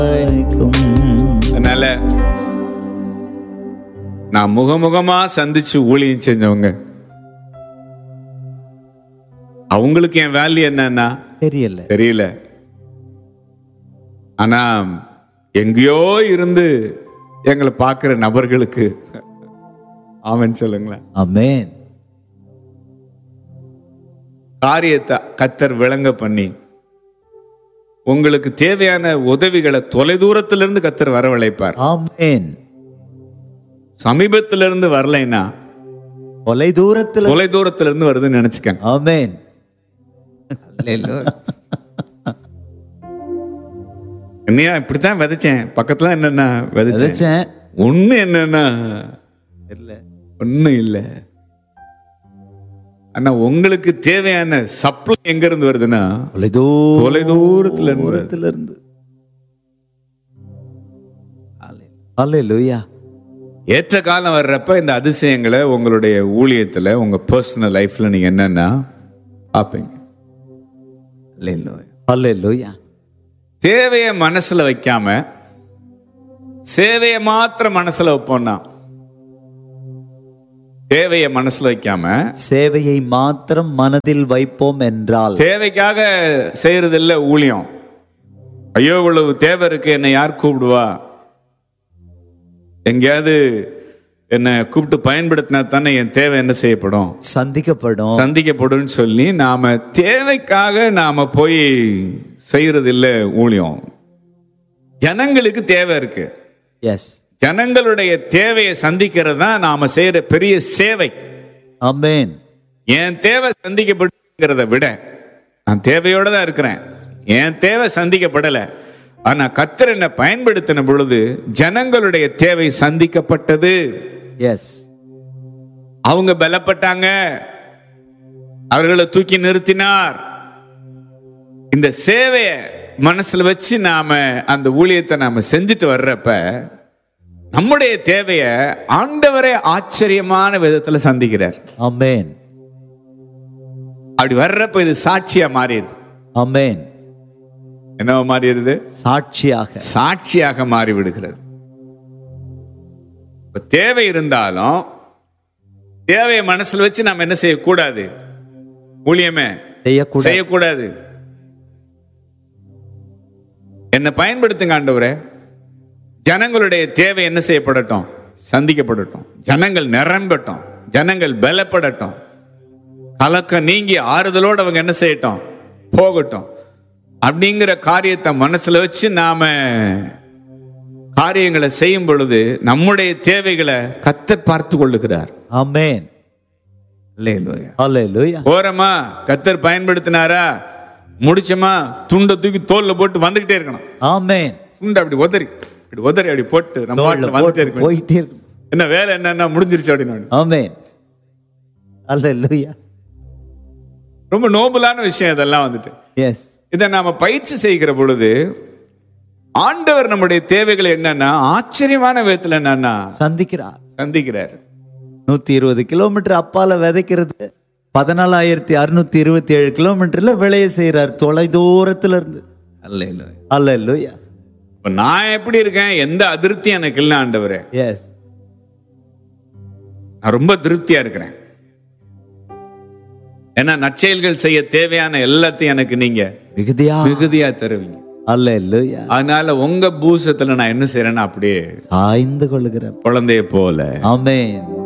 அதனால நான் முகமுகமா சந்திச்சு ஊழியம் செஞ்சவங்க அவங்களுக்கு என் வேல்யூ என்னன்னா தெரியல தெரியல ஆனா எங்கேயோ இருந்து எங்களை பார்க்கிற நபர்களுக்கு ஆமென் சொல்லுங்களேன் ஆமென் காரியத்தை கத்தர் விளங்க பண்ணி உங்களுக்கு தேவையான உதவிகளை தொலைதூரத்திலிருந்து கத்தர் வரவழைப்பார் ஆமென் சமீபத்திலிருந்து வரலைன்னா தொலை தூரத்துல தொலைதூரத்திலிருந்து வருதுன்னு நினைச்சுக்கங்க ஆமென் என்னையா இப்படித்தான் விதைச்சேன் பக்கத்துல என்னன்னா விதைச்சேன் விதைச்சேன் ஒண்ணு என்னன்னா தெரியல ஒண்ணும் இல்ல ஆனா உங்களுக்கு தேவையான சப்ளை எங்க இருந்து வருதுன்னா தொலை தொலைதூரத்துல இருந்து வருது. தூரத்துல இருந்து அல்லேலூயா ஏற்ற காலம் வர்றப்ப இந்த அதிசயங்களை உங்களுடைய ஊழியத்துல உங்க பர்சனல் லைஃப்ல நீங்க என்னன்னா பார்ப்பீங்க Hallelujah. அல்லேலூயா தேவையை மனசுல வைக்காம சேவையை மாத்திரம் மனசுல வைப்போம்னா தேவையை மனசுல வைக்காம சேவையை மாத்திரம் மனதில் வைப்போம் என்றால் தேவைக்காக செய்யறது இல்ல ஊழியம் ஐயோ இவ்வளவு தேவை இருக்கு என்னை யார் கூப்பிடுவா எங்கேயாவது என்னை கூப்பிட்டு பயன்படுத்தினா தானே என் தேவை என்ன செய்யப்படும் சந்திக்கப்படும் சந்திக்கப்படும் சொல்லி நாம தேவைக்காக நாம போய் செய்யறது இல்ல ஊழியம் ஜனங்களுக்கு தேவை இருக்கு எஸ் ஜனங்களுடைய தேவையை சந்திக்கிறது தான் நாம செய்யற பெரிய சேவை ஆமென் என் தேவை சந்திக்கப்படுங்கிறத விட நான் தேவையோட தான் இருக்கிறேன் என் தேவை சந்திக்கப்படல ஆனா கத்தர் என்னை பயன்படுத்தின பொழுது ஜனங்களுடைய தேவை சந்திக்கப்பட்டது எஸ் அவங்க பலப்பட்டாங்க அவர்களை தூக்கி நிறுத்தினார் இந்த சேவையை மனசுல வச்சு நாம அந்த ஊழியத்தை நாம செஞ்சுட்டு வர்றப்ப நம்முடைய தேவையை ஆண்டவரே ஆச்சரியமான விதத்துல சந்திக்கிறார் ஆமென் அப்படி வர்றப்ப இது சாட்சியா மாறிடுது ஆமென் என்னவா மாறிடுது சாட்சியாக சாட்சியாக மாறி விடுகிறது இப்ப தேவை இருந்தாலும் தேவையை மனசுல வச்சு நாம என்ன செய்யக்கூடாது ஊழியமே செய்யக்கூடாது செய்யக்கூடாது என்னை பயன்படுத்துங்க ஆண்டவரே ஜனங்களுடைய தேவை என்ன செய்யப்படட்டும் சந்திக்கப்படட்டும் ஜனங்கள் நிரம்பட்டும் ஜனங்கள் பலப்படட்டும் கலக்கம் நீங்கி ஆறுதலோடு அவங்க என்ன செய்யட்டும் போகட்டும் அப்படிங்கிற காரியத்தை மனசுல வச்சு நாம காரியங்களை செய்யும் பொழுது நம்முடைய தேவைகளை கத்தர் பார்த்து கொள்ளுகிறார் ஆமென் அல்லேலூயா அல்லேலூயா போறோமா கத்தர் பயன்படுத்தினாரா முடிச்சோமா துண்டை தூக்கி தோல்ல போட்டு வந்துகிட்டே இருக்கணும் ஆமென் துண்டை அப்படி உதறி இப்படி உதறி அப்படி போட்டு நம்ம தோள்ல பாட்டுல வந்துட்டே போட்டு இருக்கணும் போயிட்டே இருக்கு என்ன வேலை என்னன்னா முடிஞ்சிருச்சு அப்படின்னு ஆமென் அல்லேலூயா ரொம்ப நோபலான விஷயம் இதெல்லாம் வந்துட்டு எஸ் இதை நாம பயிற்சி செய்கிற பொழுது ஆண்டவர் நம்முடைய தேவைகள் என்னன்னா ஆச்சரியமான விதத்துல என்னன்னா சந்திக்கிறார் சந்திக்கிறார் நூத்தி இருபது கிலோமீட்டர் அப்பால விதைக்கிறது பதினாலாயிரத்தி அறுநூத்தி இருபத்தி ஏழு கிலோமீட்டர்ல விளைய செய்யறார் தொலை தூரத்துல இருந்து அல்லேலூயா இப்ப நான் எப்படி இருக்கேன் எந்த அதிருப்தி எனக்கு இல்லை ஆண்டவரே எஸ் நான் ரொம்ப திருப்தியா இருக்கிறேன் ஏன்னா நற்செயல்கள் செய்ய தேவையான எல்லாத்தையும் எனக்கு நீங்க மிகுதியா மிகுதியா தருவீங்க அல்லேலூயா அதனால உங்க பூசத்துல நான் என்ன செய்யறேன்னா அப்படியே சாய்ந்து கொள்ளுகிற குழந்தைய போல ஆமென்